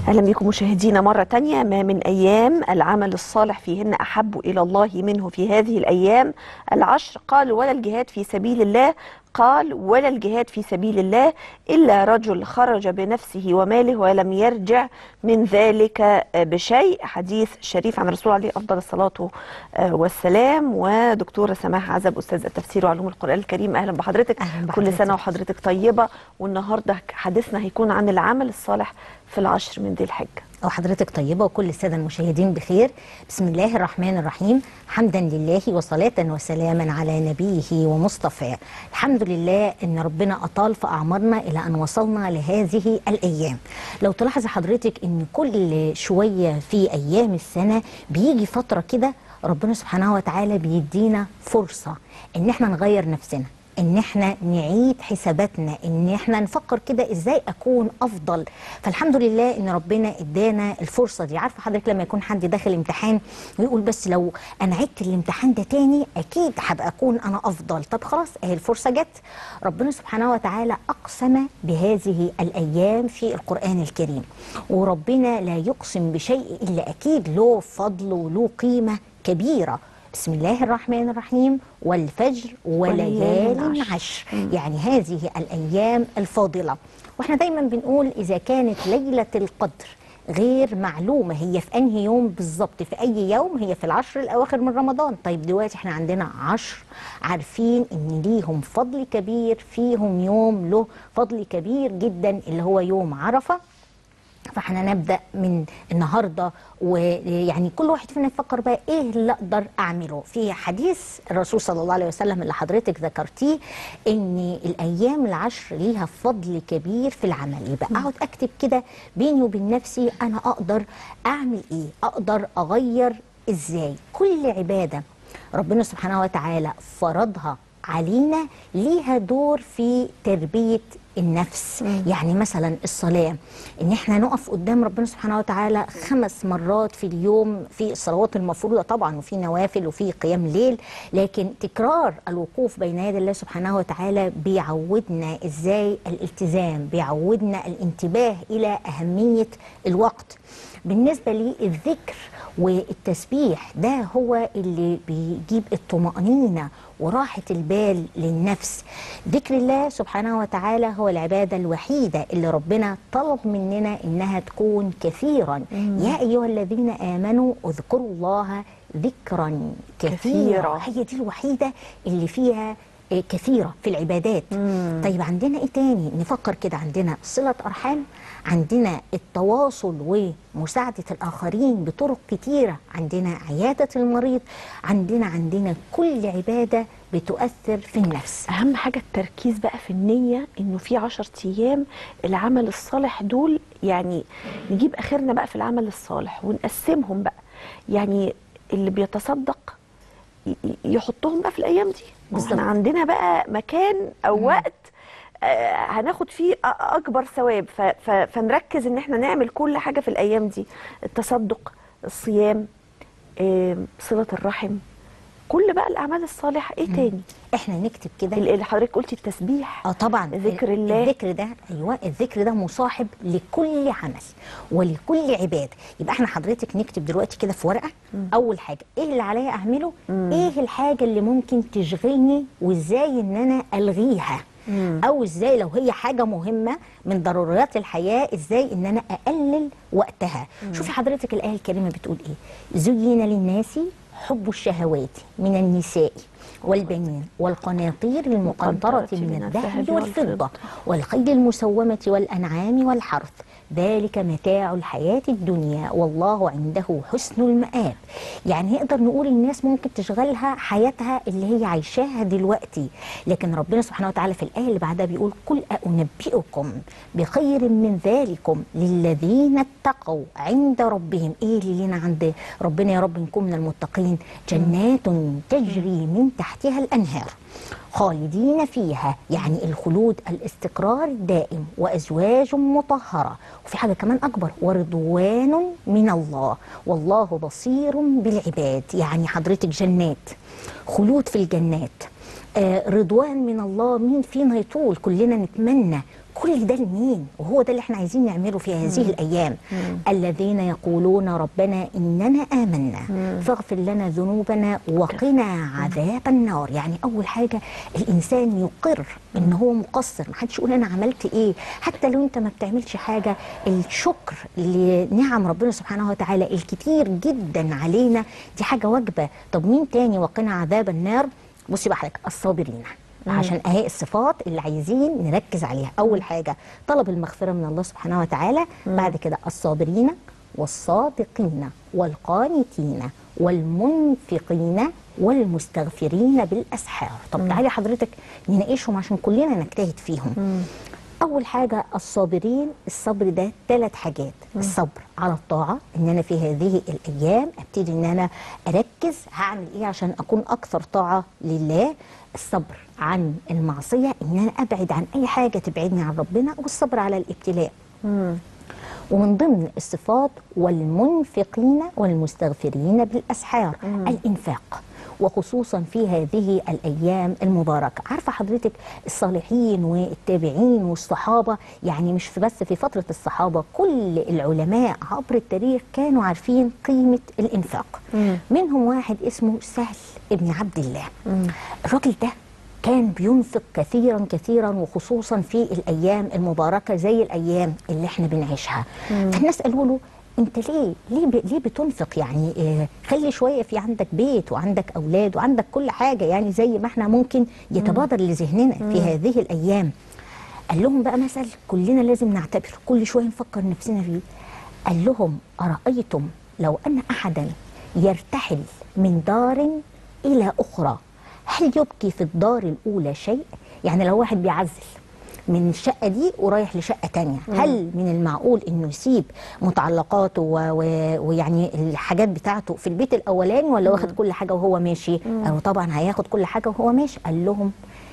أهلا بكم مشاهدينا مرة تانية ما من أيام العمل الصالح فيهن أحب إلى الله منه في هذه الأيام العشر قال ولا الجهاد في سبيل الله قال ولا الجهاد في سبيل الله إلا رجل خرج بنفسه وماله ولم يرجع من ذلك بشيء حديث شريف عن رسول عليه أفضل الصلاة والسلام ودكتورة سماح عزب أستاذ التفسير وعلوم القرآن الكريم أهلا بحضرتك, أهلا كل بحضرتك. سنة وحضرتك طيبة والنهاردة حديثنا هيكون عن العمل الصالح في العشر من ذي الحجة وحضرتك طيبة وكل السادة المشاهدين بخير بسم الله الرحمن الرحيم حمدا لله وصلاة وسلاما على نبيه ومصطفى الحمد لله ان ربنا اطال في اعمارنا الى ان وصلنا لهذه الايام لو تلاحظ حضرتك ان كل شوية في ايام السنة بيجي فترة كده ربنا سبحانه وتعالى بيدينا فرصة ان احنا نغير نفسنا ان احنا نعيد حساباتنا ان احنا نفكر كده ازاي اكون افضل فالحمد لله ان ربنا ادانا الفرصه دي عارفه حضرتك لما يكون حد داخل امتحان ويقول بس لو انا عدت الامتحان ده تاني اكيد هبقى اكون انا افضل طب خلاص اهي الفرصه جت ربنا سبحانه وتعالى اقسم بهذه الايام في القران الكريم وربنا لا يقسم بشيء الا اكيد له فضل وله قيمه كبيره بسم الله الرحمن الرحيم والفجر وليال وليال عشر يعني هذه الأيام الفاضلة واحنا دايما بنقول إذا كانت ليلة القدر غير معلومة هي في أنهي يوم بالظبط في أي يوم هي في العشر الأواخر من رمضان طيب دلوقتي احنا عندنا عشر عارفين إن ليهم فضل كبير فيهم يوم له فضل كبير جدا اللي هو يوم عرفة فاحنا نبدا من النهارده ويعني كل واحد فينا يفكر بقى ايه اللي اقدر اعمله في حديث الرسول صلى الله عليه وسلم اللي حضرتك ذكرتيه ان الايام العشر ليها فضل كبير في العمل يبقى اقعد اكتب كده بيني وبين نفسي انا اقدر اعمل ايه اقدر اغير ازاي كل عباده ربنا سبحانه وتعالى فرضها علينا ليها دور في تربيه النفس مم. يعني مثلا الصلاة ان احنا نقف قدام ربنا سبحانه وتعالى خمس مرات في اليوم في الصلوات المفروضة طبعا وفي نوافل وفي قيام ليل لكن تكرار الوقوف بين يدي الله سبحانه وتعالى بيعودنا ازاي الالتزام بيعودنا الانتباه الى اهمية الوقت بالنسبة لي الذكر والتسبيح ده هو اللي بيجيب الطمأنينة وراحة البال للنفس ذكر الله سبحانه وتعالى هو العبادة الوحيدة اللي ربنا طلب مننا إنها تكون كثيرا مم. يا أيها الذين آمنوا اذكروا الله ذكرا كثيرا كثيرا. هي دي الوحيدة اللي فيها آه، كثيرة في العبادات مم. طيب عندنا ايه تاني نفكر كده عندنا صلة أرحام عندنا التواصل ومساعدة الآخرين بطرق كتيرة عندنا عيادة المريض عندنا عندنا كل عبادة بتؤثر في النفس أهم حاجة التركيز بقى في النية إنه في عشر أيام العمل الصالح دول يعني نجيب آخرنا بقى في العمل الصالح ونقسمهم بقى يعني اللي بيتصدق ي- يحطهم بقى في الأيام دي بالظبط. احنا عندنا بقى مكان أو وقت آه، هناخد فيه أ- أكبر ثواب ف- ف- فنركز إن احنا نعمل كل حاجة في الأيام دي التصدق الصيام آم، صلة الرحم كل بقى الأعمال الصالحة إيه تاني؟ احنا نكتب كده اللي حضرتك قلتي التسبيح اه طبعا ذكر الله. الذكر ده ايوه الذكر ده مصاحب لكل عمل ولكل عباده يبقى احنا حضرتك نكتب دلوقتي كده في ورقه اول حاجه ايه اللي عليا اعمله ايه الحاجه اللي ممكن تشغلني وازاي ان انا الغيها او ازاي لو هي حاجه مهمه من ضروريات الحياه ازاي ان انا اقلل وقتها شوفي حضرتك الايه الكريمه بتقول ايه زين للناس حب الشهوات من النساء والبنين والقناطير المقنطرة من الذهب والفضة والخيل المسومة والأنعام والحرث ذلك متاع الحياة الدنيا والله عنده حسن المآب يعني نقدر نقول الناس ممكن تشغلها حياتها اللي هي عايشاها دلوقتي لكن ربنا سبحانه وتعالى في الآية اللي بعدها بيقول قل أنبئكم بخير من ذلكم للذين اتقوا عند ربهم ايه اللي لنا عند ربنا يا رب نكون من المتقين جنات تجري من تحتها الأنهار خالدين فيها يعني الخلود الاستقرار الدائم وأزواج مطهرة وفي حاجة كمان أكبر ورضوان من الله والله بصير بالعباد يعني حضرتك جنات خلود في الجنات آه رضوان من الله مين فينا يطول كلنا نتمنى كل ده لمين وهو ده اللي احنا عايزين نعمله في هذه الايام الذين يقولون ربنا اننا امنا فاغفر لنا ذنوبنا وقنا عذاب النار يعني اول حاجه الانسان يقر ان هو مقصر ما حدش يقول انا عملت ايه حتى لو انت ما بتعملش حاجه الشكر لنعم ربنا سبحانه وتعالى الكتير جدا علينا دي حاجه واجبه طب مين تاني وقنا عذاب النار بصي بقى حضرتك الصابرين عشان اهي الصفات اللي عايزين نركز عليها اول حاجه طلب المغفره من الله سبحانه وتعالى بعد كده الصابرين والصادقين والقانتين والمنفقين والمستغفرين بالاسحار طب تعالي حضرتك نناقشهم عشان كلنا نجتهد فيهم اول حاجه الصابرين الصبر ده ثلاث حاجات الصبر على الطاعه ان انا في هذه الايام ابتدي ان انا اركز هعمل ايه عشان اكون اكثر طاعه لله الصبر عن المعصيه ان انا ابعد عن اي حاجه تبعدني عن ربنا والصبر على الابتلاء ومن ضمن الصفات والمنفقين والمستغفرين بالاسحار الانفاق وخصوصا في هذه الايام المباركه عارفه حضرتك الصالحين والتابعين والصحابه يعني مش في بس في فتره الصحابه كل العلماء عبر التاريخ كانوا عارفين قيمه الانفاق منهم واحد اسمه سهل ابن عبد الله الراجل ده كان بينفق كثيرا كثيرا وخصوصا في الايام المباركه زي الايام اللي احنا بنعيشها فالناس قالوا له انت ليه ليه ب... ليه بتنفق يعني آه خلي شويه في عندك بيت وعندك اولاد وعندك كل حاجه يعني زي ما احنا ممكن يتبادر لذهننا في هذه الايام قال لهم بقى مثل كلنا لازم نعتبر كل شويه نفكر نفسنا فيه قال لهم ارايتم لو ان احدا يرتحل من دار الى اخرى هل يبقي في الدار الاولى شيء يعني لو واحد بيعزل من الشقة دي ورايح لشقة تانية مم. هل من المعقول انه يسيب متعلقاته و... و... ويعني الحاجات بتاعته في البيت الاولاني ولا واخد كل حاجة وهو ماشي او طبعا هياخد كل حاجة وهو ماشي قال لهم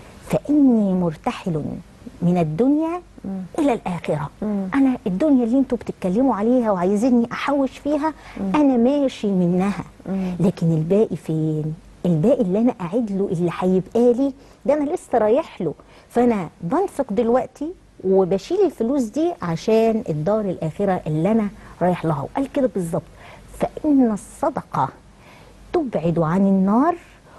فاني مرتحل من الدنيا مم. الى الاخره مم. انا الدنيا اللي انتوا بتتكلموا عليها وعايزيني احوش فيها مم. انا ماشي منها مم. لكن الباقي فين الباقي اللي انا قاعد له اللي هيبقى لي ده انا لسه رايح له فانا بنفق دلوقتي وبشيل الفلوس دي عشان الدار الاخره اللي انا رايح لها وقال كده بالظبط فان الصدقه تبعد عن النار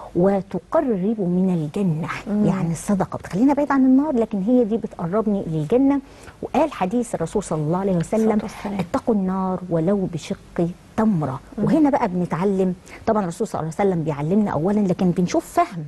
وتقرب من الجنة مم. يعني الصدقة بتخلينا بعيد عن النار لكن هي دي بتقربني للجنة وقال حديث الرسول صلى الله عليه وسلم اتقوا النار ولو بشق تمرة مم. وهنا بقى بنتعلم طبعا الرسول صلى الله عليه وسلم بيعلمنا أولا لكن بنشوف فهم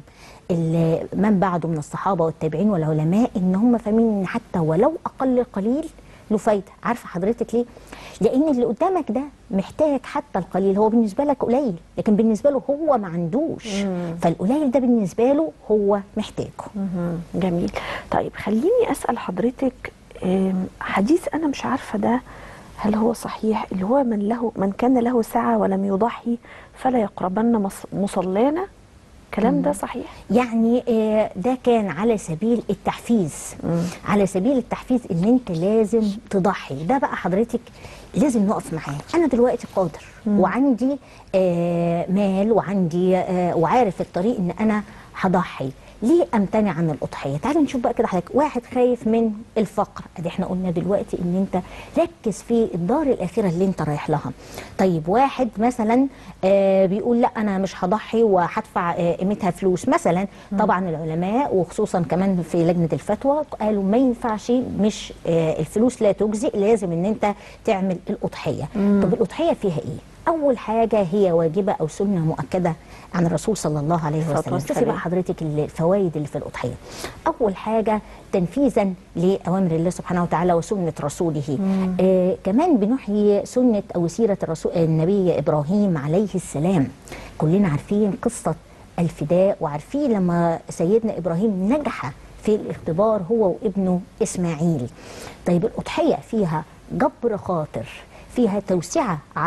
من بعده من الصحابة والتابعين والعلماء إن هم فاهمين إن حتى ولو أقل قليل له فايدة عارفة حضرتك ليه؟ لأن اللي قدامك ده محتاج حتى القليل هو بالنسبة لك قليل لكن بالنسبة له هو ما عندوش مم. فالقليل ده بالنسبة له هو محتاجه مم. جميل طيب خليني أسأل حضرتك حديث أنا مش عارفة ده هل هو صحيح اللي هو من له من كان له سعة ولم يضحي فلا يقربن مصلانا الكلام ده صحيح يعني ده كان على سبيل التحفيز مم. على سبيل التحفيز ان انت لازم تضحي ده بقى حضرتك لازم نقف معاه انا دلوقتي قادر مم. وعندي آه مال وعندي آه وعارف الطريق ان انا هضحي ليه امتنع عن الاضحيه تعالوا نشوف بقى كده حضرتك واحد خايف من الفقر ادي احنا قلنا دلوقتي ان انت ركز في الدار الاخره اللي انت رايح لها طيب واحد مثلا آه بيقول لا انا مش هضحي وهدفع آه قيمتها فلوس مثلا طبعا العلماء وخصوصا كمان في لجنه الفتوى قالوا ما ينفعش مش آه الفلوس لا تجزئ لازم ان انت تعمل الاضحيه مم. طب الاضحيه فيها ايه اول حاجه هي واجبه او سنه مؤكده عن الرسول صلى الله عليه وسلم شوفي بقى حضرتك الفوائد اللي في الاضحيه اول حاجه تنفيذا لاوامر الله سبحانه وتعالى وسنه رسوله آه كمان بنحيي سنه او سيره الرسول النبي ابراهيم عليه السلام كلنا عارفين قصه الفداء وعارفين لما سيدنا ابراهيم نجح في الاختبار هو وابنه اسماعيل طيب الاضحيه فيها جبر خاطر فيها توسعه على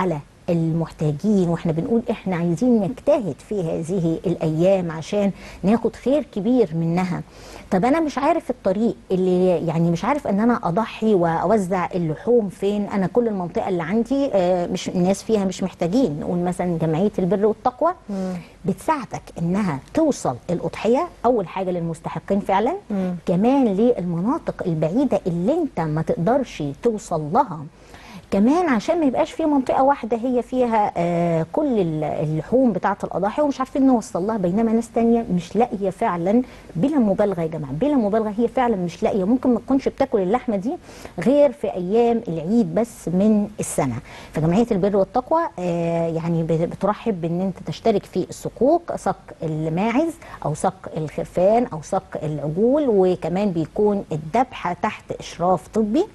المحتاجين واحنا بنقول احنا عايزين نجتهد في هذه الايام عشان ناخد خير كبير منها طب انا مش عارف الطريق اللي يعني مش عارف ان انا اضحي واوزع اللحوم فين انا كل المنطقه اللي عندي آه، مش الناس فيها مش محتاجين نقول مثلا جمعيه البر والتقوى بتساعدك انها توصل الاضحيه اول حاجه للمستحقين فعلا كمان للمناطق البعيده اللي انت ما تقدرش توصل لها كمان عشان ما يبقاش في منطقه واحده هي فيها آه كل ال- اللحوم بتاعه الاضاحي ومش عارفين نوصل لها بينما ناس تانية مش لاقيه فعلا بلا مبالغه يا جماعه بلا مبالغه هي فعلا مش لاقيه ممكن ما تكونش بتاكل اللحمه دي غير في ايام العيد بس من السنه فجمعيه البر والتقوى آه يعني بت- بترحب بان انت تشترك في الصكوك صك الماعز او صك الخرفان او صك العجول وكمان بيكون الذبح تحت اشراف طبي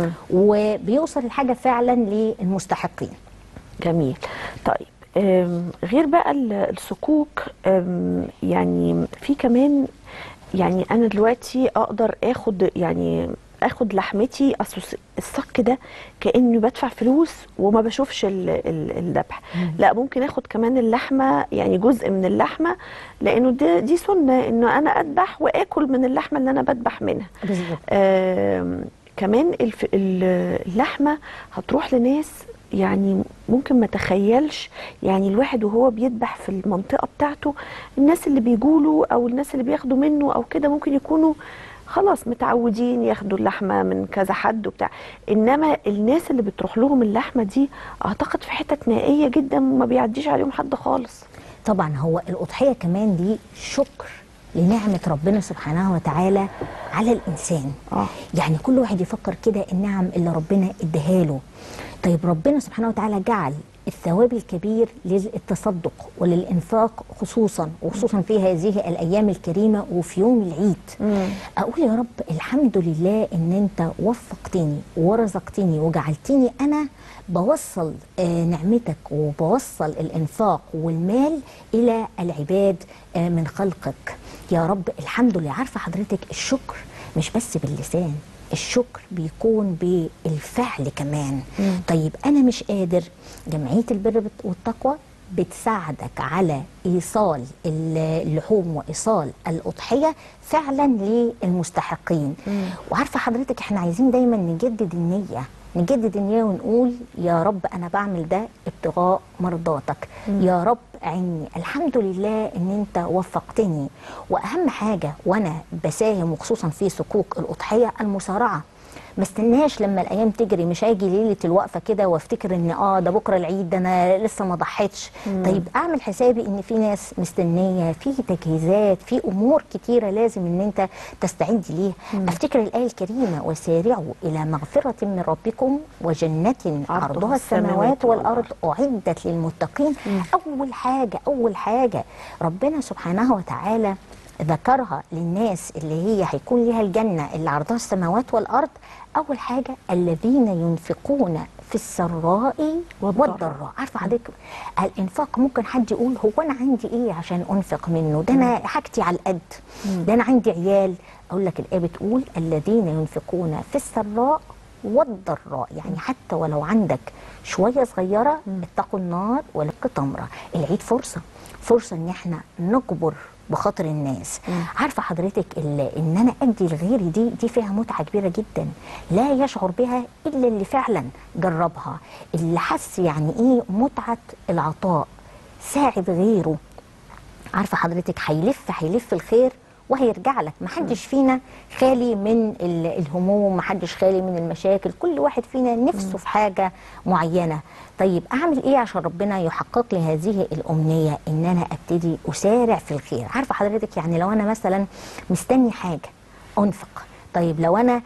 وبيوصل الحاجه فعلا للمستحقين جميل طيب أم، غير بقى ال- الصكوك أم، يعني في كمان يعني انا دلوقتي اقدر اخد يعني اخد لحمتي اصل الس- الصك ده كاني بدفع فلوس وما بشوفش ال- ال- الذبح لا ممكن اخد كمان اللحمه يعني جزء من اللحمه لانه دي, دي سنه انه انا اذبح واكل من اللحمه اللي انا بذبح منها بالظبط آم، كمان الف- ال- اللحمه هتروح لناس يعني ممكن ما تخيلش يعني الواحد وهو بيذبح في المنطقه بتاعته الناس اللي بيجوله او الناس اللي بياخدوا منه او كده ممكن يكونوا خلاص متعودين ياخدوا اللحمه من كذا حد وبتاع انما الناس اللي بتروح لهم اللحمه دي اعتقد في حتت نائيه جدا ما بيعديش عليهم حد خالص طبعا هو الأضحية كمان دي شكر لنعمة ربنا سبحانه وتعالى على الإنسان آه. يعني كل واحد يفكر كده النعم اللي ربنا اداها له طيب ربنا سبحانه وتعالى جعل الثواب الكبير للتصدق وللإنفاق خصوصا وخصوصا في هذه الأيام الكريمة وفي يوم العيد أقول يا رب الحمد لله إن أنت وفقتني ورزقتني وجعلتني أنا بوصل آه، نعمتك وبوصل الإنفاق والمال إلى العباد آه، من خلقك يا رب الحمد لله عارفة حضرتك الشكر مش بس باللسان الشكر بيكون بالفعل كمان طيب أنا مش قادر جمعية البر بت- والتقوى بتساعدك على ايصال اللحوم وايصال الاضحيه فعلا للمستحقين وعارفه حضرتك احنا عايزين دايما نجدد النيه نجدد النيه ونقول يا رب انا بعمل ده ابتغاء مرضاتك يا رب عني الحمد لله ان انت وفقتني واهم حاجه وانا بساهم وخصوصا في صكوك الاضحيه المسارعه ما استناش لما الايام تجري مش هاجي ليله الوقفه كده وافتكر ان اه ده بكره العيد ده انا لسه ما ضحيتش طيب اعمل حسابي ان في ناس مستنيه في تجهيزات في امور كتيره لازم ان انت تستعد ليها افتكر الايه الكريمه وسارعوا الى مغفره من ربكم وجنه عرضها عرضها السماوات والارض اعدت للمتقين اول حاجه اول حاجه ربنا سبحانه وتعالى ذكرها للناس اللي هي هيكون ليها الجنة اللي عرضها السماوات والأرض أول حاجة الذين ينفقون في السراء والضراء. والضراء عارفة حضرتك الإنفاق ممكن حد يقول هو أنا عندي إيه عشان أنفق منه ده أنا حاجتي على القد ده أنا عندي عيال أقول لك الآية بتقول الذين ينفقون في السراء والضراء يعني حتى ولو عندك شوية صغيرة اتقوا النار ولك تمرة العيد فرصة فرصة ان احنا نجبر بخاطر الناس عارفة حضرتك ال- ان انا ادي لغيري دي دي فيها متعة كبيرة جدا لا يشعر بها الا اللي فعلا جربها اللي حس يعني ايه متعة العطاء ساعد غيره عارفه حضرتك هيلف هيلف الخير وهيرجع لك محدش فينا خالي من ال- الهموم محدش خالي من المشاكل كل واحد فينا نفسه في حاجة معينة طيب أعمل إيه عشان ربنا يحقق لي هذه الأمنية إن أنا أبتدي أسارع في الخير عارفة حضرتك يعني لو أنا مثلا مستني حاجة أنفق طيب لو انا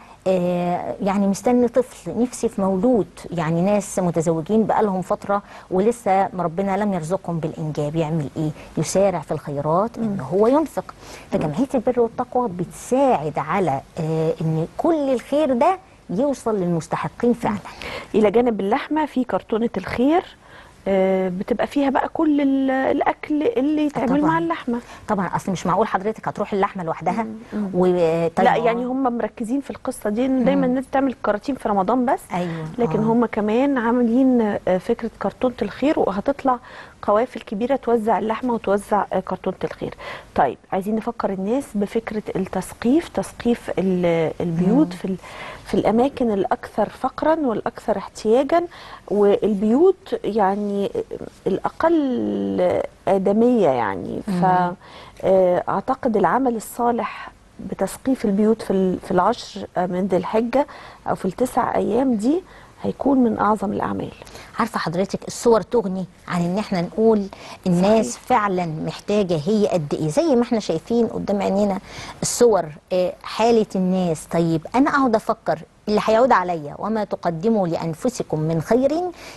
آه يعني مستني طفل نفسي في مولود يعني ناس متزوجين بقالهم فتره ولسه ربنا لم يرزقهم بالانجاب يعمل ايه يسارع في الخيرات ان هو ينفق فجمعيه البر والتقوى بتساعد على آه ان كل الخير ده يوصل للمستحقين فعلا الى جانب اللحمه في كرتونه الخير آه، بتبقى فيها بقى كل ال- الاكل اللي يتعمل طبعاً. مع اللحمه طبعا اصل مش معقول حضرتك هتروح اللحمه لوحدها مم. و طيب لا ما هو- يعني هم مركزين في القصه دي إن دايما الناس بتعمل كراتين في رمضان بس ايوه لكن آه. هم كمان عاملين آه، فكره كرتونه الخير وهتطلع قوافل كبيره توزع اللحمه وتوزع آه، كرتونه الخير. طيب عايزين نفكر الناس بفكره التثقيف، تثقيف ال- البيوت في ال- في الاماكن الاكثر فقرا والاكثر احتياجا والبيوت يعني الاقل ادميه يعني فاعتقد العمل الصالح بتثقيف البيوت في ال- في العشر من ذي الحجه او في التسع ايام دي هيكون من اعظم الاعمال عارفه حضرتك الصور تغني عن ان احنا نقول الناس صحيح. فعلا محتاجه هي قد ايه زي ما احنا شايفين قدام عينينا الصور آه، حاله الناس طيب انا اقعد افكر اللي هيعود عليا وما تقدموا لانفسكم من خير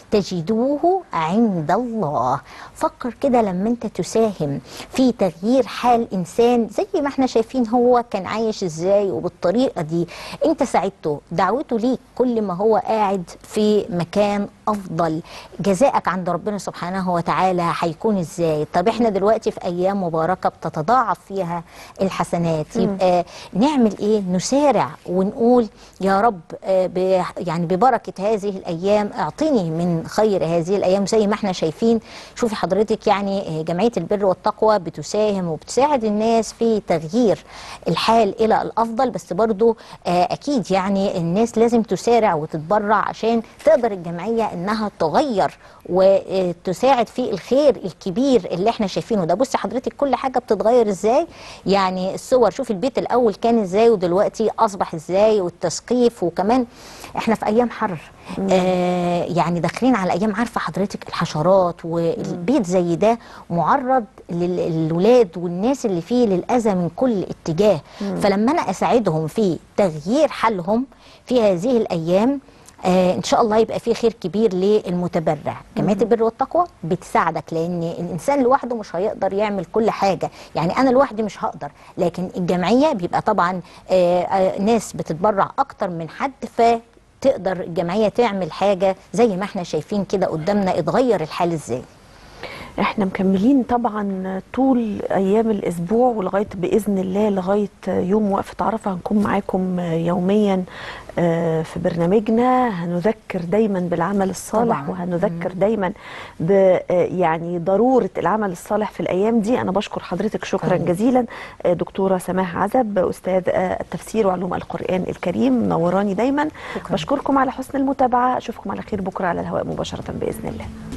تجدوه عند الله فكر كده لما انت تساهم في تغيير حال انسان زي ما احنا شايفين هو كان عايش ازاي وبالطريقه دي انت ساعدته دعوته ليك كل ما هو قاعد في مكان افضل جزاءك عند ربنا سبحانه وتعالى هيكون ازاي طب احنا دلوقتي في ايام مباركه بتتضاعف فيها الحسنات يبقى نعمل ايه نسارع ونقول يا رب آه، ب- يعني ببركه هذه الايام اعطني من خير هذه الايام زي ما احنا شايفين شوفي حضرتك يعني آه، جمعيه البر والتقوى بتساهم وبتساعد الناس في تغيير الحال الى الافضل بس برضو آه، اكيد يعني الناس لازم تسارع وتتبرع عشان تقدر الجمعيه انها تغير وتساعد في الخير الكبير اللي احنا شايفينه ده بصي حضرتك كل حاجه بتتغير ازاي يعني الصور شوفي البيت الاول كان ازاي ودلوقتي اصبح ازاي والتثقيف وكمان احنا في ايام حر آه يعني داخلين على ايام عارفه حضرتك الحشرات والبيت زي ده معرض لل- للولاد والناس اللي فيه للاذى من كل اتجاه فلما انا اساعدهم في تغيير حالهم في هذه الايام آه ان شاء الله يبقى في خير كبير للمتبرع جمعيه البر والتقوى بتساعدك لان الانسان لوحده مش هيقدر يعمل كل حاجه يعني انا لوحدي مش هقدر لكن الجمعيه بيبقى طبعا آه آه ناس بتتبرع اكتر من حد فتقدر الجمعيه تعمل حاجه زي ما احنا شايفين كده قدامنا اتغير الحال ازاي احنا مكملين طبعا طول ايام الاسبوع ولغايه باذن الله لغايه يوم وقفه عرفه هنكون معاكم يوميا آه، في برنامجنا هنذكر دايما بالعمل الصالح طبعاً. وهنذكر دايما ب آه، يعني ضروره العمل الصالح في الايام دي انا بشكر حضرتك شكرا شكراً. جزيلا آه، دكتوره سماح عزب استاذ آه، التفسير وعلوم القران الكريم منوراني دايما شكراً. بشكركم على حسن المتابعه اشوفكم على خير بكره على الهواء مباشره باذن الله